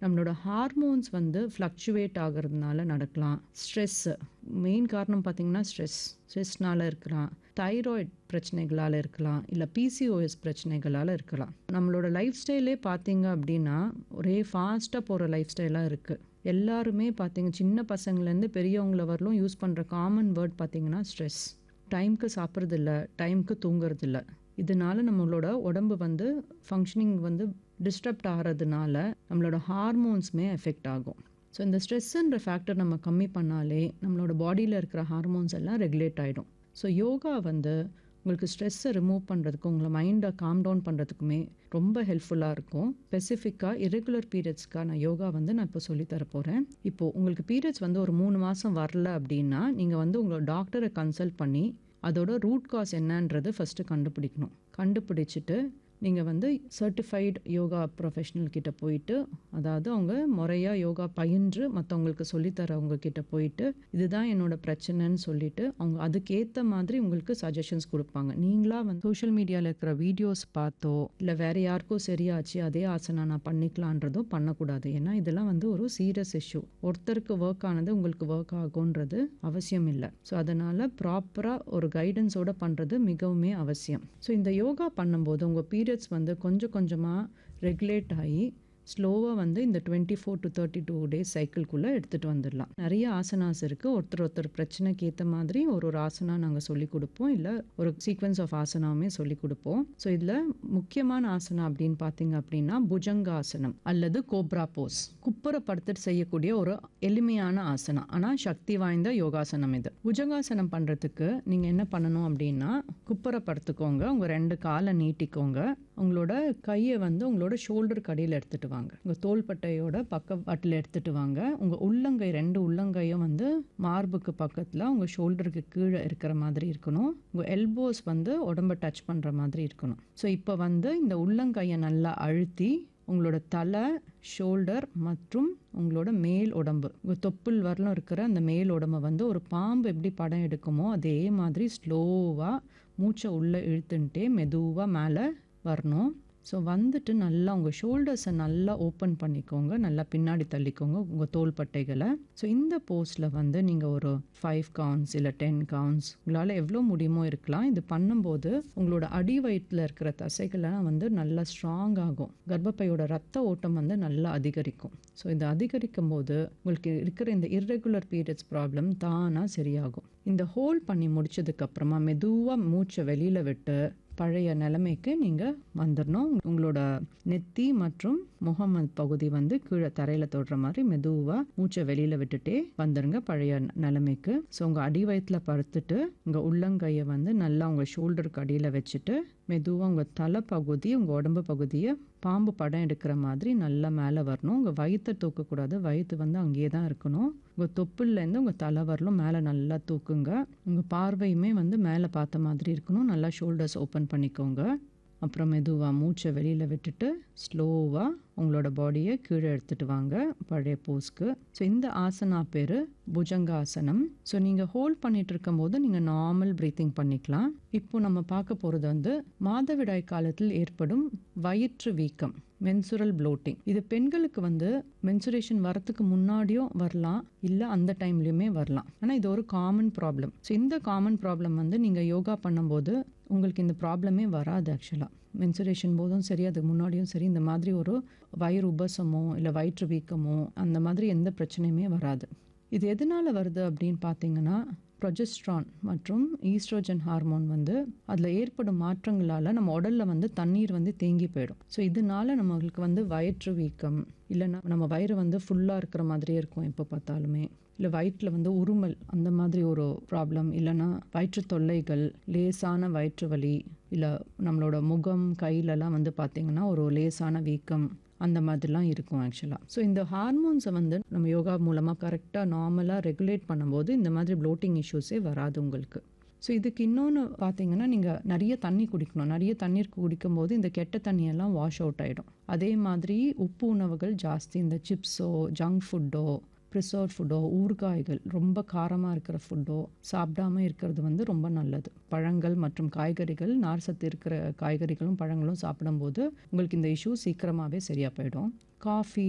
நம்மளோட ஹார்மோன்ஸ் வந்து ஃப்ளக்சுவேட் ஆகிறதுனால நடக்கலாம் ஸ்ட்ரெஸ்ஸு மெயின் காரணம் பார்த்தீங்கன்னா ஸ்ட்ரெஸ் ஸ்ட்ரெஸ்னால இருக்கலாம் தைராய்டு பிரச்சனைகளால் இருக்கலாம் இல்லை பிசிஓஎஸ் பிரச்சனைகளால் இருக்கலாம் நம்மளோட லைஃப் ஸ்டைலே பார்த்தீங்க அப்படின்னா ஒரே ஃபாஸ்ட்டாக போகிற லைஃப் ஸ்டைலாக இருக்குது எல்லாருமே பார்த்தீங்க சின்ன பசங்கள்லேருந்து பெரியவங்கள வரலும் யூஸ் பண்ணுற காமன் வேர்ட் பார்த்தீங்கன்னா ஸ்ட்ரெஸ் டைம்க்கு சாப்பிட்றதில்ல டைம்க்கு தூங்குறதில்ல இதனால நம்மளோட உடம்பு வந்து ஃபங்க்ஷனிங் வந்து டிஸ்டர்ப்ட் ஆகிறதுனால நம்மளோட ஹார்மோன்ஸுமே எஃபெக்ட் ஆகும் ஸோ இந்த ஸ்ட்ரெஸ்ஸுன்ற ஃபேக்டர் நம்ம கம்மி பண்ணாலே நம்மளோட பாடியில் இருக்கிற ஹார்மோன்ஸ் எல்லாம் ரெகுலேட் ஆகிடும் ஸோ யோகா வந்து உங்களுக்கு ஸ்ட்ரெஸ்ஸை ரிமூவ் பண்ணுறதுக்கு உங்களை மைண்டை காம் டவுன் பண்ணுறதுக்குமே ரொம்ப ஹெல்ப்ஃபுல்லாக இருக்கும் ஸ்பெசிஃபிக்காக இரெகுலர் பீரியட்ஸ்க்கான யோகா வந்து நான் இப்போ சொல்லித்தர போகிறேன் இப்போது உங்களுக்கு பீரியட்ஸ் வந்து ஒரு மூணு மாதம் வரல அப்படின்னா நீங்கள் வந்து உங்களோட டாக்டரை கன்சல்ட் பண்ணி அதோட ரூட் காஸ் என்னன்றது ஃபஸ்ட்டு கண்டுபிடிக்கணும் கண்டுபிடிச்சிட்டு நீங்கள் வந்து சர்டிஃபைடு யோகா ப்ரொஃபஷனல் கிட்ட போயிட்டு அதாவது அவங்க முறையாக யோகா பயின்று மற்றவங்களுக்கு சொல்லித்தரவங்க கிட்ட போயிட்டு இதுதான் என்னோட பிரச்சனைன்னு சொல்லிட்டு அவங்க அதுக்கேற்ற மாதிரி உங்களுக்கு சஜஷன்ஸ் கொடுப்பாங்க நீங்களாக வந்து சோஷியல் மீடியாவில் இருக்கிற வீடியோஸ் பார்த்தோ இல்லை வேற யாருக்கும் சரியாச்சு அதே ஆசனா நான் பண்ணிக்கலான்றதோ பண்ணக்கூடாது ஏன்னா இதெல்லாம் வந்து ஒரு சீரியஸ் இஷ்யூ ஒருத்தருக்கு ஒர்க் ஆனது உங்களுக்கு ஒர்க் ஆகுன்றது அவசியம் இல்லை ஸோ அதனால் ப்ராப்பராக ஒரு கைடன்ஸோட பண்ணுறது மிகவுமே அவசியம் ஸோ இந்த யோகா பண்ணும்போது உங்கள் பீரியட்ஸ் வந்து கொஞ்சம் கொஞ்சமாக ரெகுலேட் ஆகி ஸ்லோவாக வந்து இந்த twenty four to thirty two days சைக்கிள்குள்ளே எடுத்துகிட்டு வந்துடலாம் நிறைய ஆசனாஸ் இருக்குது ஒருத்தர் ஒருத்தர் பிரச்சனைக்கு ஏற்ற மாதிரி ஒரு ஒரு ஆசனா நாங்கள் சொல்லி கொடுப்போம் இல்லை ஒரு சீக்வன்ஸ் ஆஃப் ஆசனாவுமே சொல்லி கொடுப்போம் ஸோ இதில் முக்கியமான ஆசனா அப்படின்னு பார்த்தீங்க அப்படின்னா புஜங்காசனம் அல்லது கோப்ரா போஸ் குப்புற படுத்துட்டு செய்யக்கூடிய ஒரு எளிமையான ஆசனம் ஆனால் சக்தி வாய்ந்த யோகாசனம் இது புஜங்காசனம் பண்ணுறதுக்கு நீங்கள் என்ன பண்ணணும் அப்படின்னா குப்புற படுத்துக்கோங்க உங்கள் ரெண்டு காலை நீட்டிக்கோங்க உங்களோட கையை வந்து உங்களோட ஷோல்டர் கடியில் எடுத்துகிட்டு வாங்க உங்கள் தோள்பட்டையோட பக்கவாட்டில் எடுத்துகிட்டு வாங்க உங்கள் உள்ளங்கை ரெண்டு உள்ளங்கையும் வந்து மார்புக்கு பக்கத்தில் உங்கள் ஷோல்டருக்கு கீழே இருக்கிற மாதிரி இருக்கணும் உங்கள் எல்போஸ் வந்து உடம்ப டச் பண்ணுற மாதிரி இருக்கணும் ஸோ இப்போ வந்து இந்த உள்ளங்கையை நல்லா அழுத்தி உங்களோட தலை ஷோல்டர் மற்றும் உங்களோட மேல் உடம்பு உங்கள் தொப்புள் வரலும் இருக்கிற அந்த மேல் உடம்பை வந்து ஒரு பாம்பு எப்படி படம் எடுக்குமோ அதே மாதிரி ஸ்லோவாக மூச்சை உள்ளே இழுத்துன்ட்டே மெதுவாக மேலே வரணும் ஸோ வந்துட்டு நல்லா உங்கள் ஷோல்டர்ஸை நல்லா ஓப்பன் பண்ணிக்கோங்க நல்லா பின்னாடி தள்ளிக்கோங்க உங்கள் தோள்பட்டைகளை ஸோ இந்த போஸ்டில் வந்து நீங்கள் ஒரு ஃபைவ் கவுண்ட்ஸ் இல்லை டென் கவுண்ட்ஸ் உங்களால் எவ்வளோ முடியுமோ இருக்கலாம் இது பண்ணும்போது உங்களோட அடி வயிற்றில் இருக்கிற தசைகள்லாம் வந்து நல்லா ஸ்ட்ராங் ஆகும் கர்ப்பப்பையோட ரத்த ஓட்டம் வந்து நல்லா அதிகரிக்கும் ஸோ இது அதிகரிக்கும் போது உங்களுக்கு இருக்கிற இந்த இர்ரெகுலர் பீரியட்ஸ் ப்ராப்ளம் தானாக சரியாகும் இந்த ஹோல்ட் பண்ணி முடிச்சதுக்கப்புறமா மெதுவாக மூச்சை வெளியில் விட்டு பழைய நிலைமைக்கு நீங்கள் வந்துடணும் உங்களோட நெத்தி மற்றும் முகம் பகுதி வந்து கீழே தரையில் தொடுற மாதிரி மெதுவாக மூச்சை வெளியில் விட்டுட்டே வந்துடுங்க பழைய நிலைமைக்கு ஸோ உங்கள் அடி வயிற்றில் படுத்துட்டு உங்கள் உள்ளங்கையை வந்து நல்லா உங்கள் ஷோல்டருக்கு அடியில் வச்சுட்டு மெதுவாக உங்கள் தலை பகுதி உங்கள் உடம்பு பகுதியை பாம்பு படம் எடுக்கிற மாதிரி நல்லா மேலே வரணும் உங்கள் வயிற்றை தூக்கக்கூடாது வயிற்று வந்து அங்கேயே தான் இருக்கணும் உங்கள் தொப்புலேருந்து உங்கள் தலை வரலும் மேலே நல்லா தூக்குங்க உங்கள் பார்வையுமே வந்து மேலே பார்த்த மாதிரி இருக்கணும் நல்லா ஷோல்டர்ஸ் ஓப்பன் பண்ணிக்கோங்க அப்புறம் மெதுவாக மூச்சை வெளியில் விட்டுட்டு ஸ்லோவாக உங்களோட பாடியை கீழே எடுத்துகிட்டு வாங்க பழைய போஸ்க்கு ஸோ இந்த ஆசனா பேர் புஜங்காசனம் ஸோ நீங்கள் ஹோல்ட் பண்ணிட்டு இருக்கும்போது நீங்கள் நார்மல் ப்ரீத்திங் பண்ணிக்கலாம் இப்போ நம்ம பார்க்க போகிறது வந்து மாதவிடாய் காலத்தில் ஏற்படும் வயிற்று வீக்கம் மென்சுரல் ப்ளோட்டிங் இது பெண்களுக்கு வந்து மென்சுரேஷன் வரத்துக்கு முன்னாடியும் வரலாம் இல்லை அந்த டைம்லையுமே வரலாம் ஆனால் இது ஒரு காமன் ப்ராப்ளம் ஸோ இந்த காமன் ப்ராப்ளம் வந்து நீங்கள் யோகா பண்ணும்போது உங்களுக்கு இந்த ப்ராப்ளமே வராது ஆக்சுவலாக மென்சுரேஷன் போதும் சரி அதுக்கு முன்னாடியும் சரி இந்த மாதிரி ஒரு வயிறு உபசமோ இல்லை வயிற்று வீக்கமோ அந்த மாதிரி எந்த பிரச்சனையுமே வராது இது எதனால் வருது அப்படின்னு பார்த்தீங்கன்னா ப்ரொஜெஸ்ட்ரான் மற்றும் ஈஸ்ட்ரோஜன் ஹார்மோன் வந்து அதில் ஏற்படும் மாற்றங்களால் நம்ம உடலில் வந்து தண்ணீர் வந்து தேங்கி போயிடும் ஸோ இதனால நம்மளுக்கு வந்து வயிற்று வீக்கம் இல்லைன்னா நம்ம வயிறு வந்து ஃபுல்லாக இருக்கிற மாதிரியே இருக்கும் எப்போ பார்த்தாலுமே இல்லை வயிற்றில் வந்து உருமல் அந்த மாதிரி ஒரு ப்ராப்ளம் இல்லைன்னா வயிற்று தொல்லைகள் லேசான வயிற்று வலி இல்லை நம்மளோட முகம் கையிலலாம் வந்து பார்த்திங்கன்னா ஒரு லேசான வீக்கம் அந்த மாதிரிலாம் இருக்கும் ஆக்சுவலாக ஸோ இந்த ஹார்மோன்ஸை வந்து நம்ம யோகா மூலமாக கரெக்டாக நார்மலாக ரெகுலேட் பண்ணும்போது இந்த மாதிரி ப்ளோட்டிங் இஷ்யூஸே வராது உங்களுக்கு ஸோ இதுக்கு இன்னொன்று பார்த்தீங்கன்னா நீங்கள் நிறைய தண்ணி குடிக்கணும் நிறைய தண்ணீர் குடிக்கும்போது இந்த கெட்ட தண்ணியெல்லாம் வாஷ் அவுட் ஆகிடும் அதே மாதிரி உப்பு உணவுகள் ஜாஸ்தி இந்த சிப்ஸோ ஜங்க் ஃபுட்டோ ப்ரிசர்வ் ஃபுட்டோ ஊறுகாய்கள் ரொம்ப காரமாக இருக்கிற ஃபுட்டோ சாப்பிடாம இருக்கிறது வந்து ரொம்ப நல்லது பழங்கள் மற்றும் காய்கறிகள் நார் சத்து இருக்கிற காய்கறிகளும் பழங்களும் சாப்பிடும்போது உங்களுக்கு இந்த இஷ்யூ சீக்கிரமாகவே சரியாக போயிடும் காஃபி